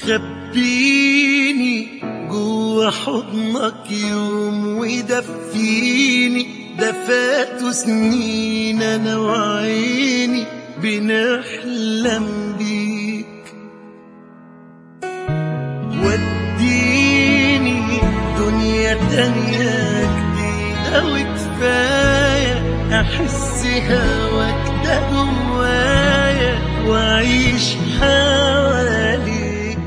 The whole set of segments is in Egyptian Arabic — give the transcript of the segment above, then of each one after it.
خبيني جوا حضنك يوم ودفيني ده فاتوا سنين انا وعيني بنحلم بيك وديني دنيا تانية جديدة وكفاية أحس هواك ده جوايا وأعيش حواليك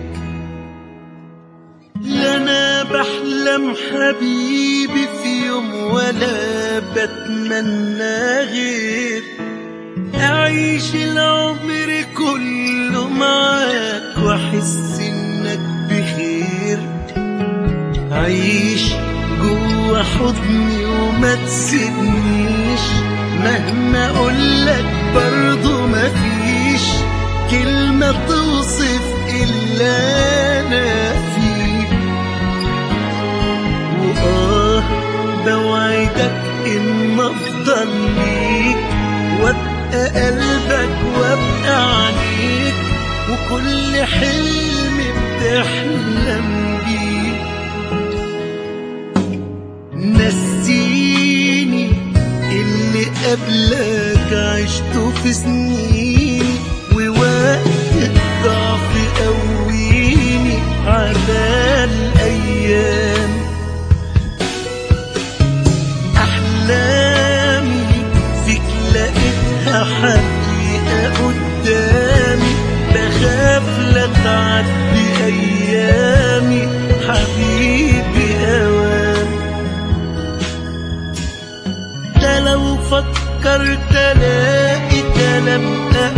لا أنا بحلم حبيبي في يوم ولا بتمنى غير أعيش العمر كله معاك وأحس إنك بخير عيش جوا حضني وما تسيبنيش مهما أقولك برضو مفيش كلمة توصف إلا أنا فيك وآه بوعدك إن أفضل ليك وابقى قلبك وابقى عليك وكل حلم بتحلم بيه نسيني اللي قبلك عشته في سنيني ووقت الضعف قويني على الأيام أحلامي فيك لقيتها حقيقة قدامي بخاف لا تعدي أيامي حبيبي أوام ده لو فكرت الاقي كلام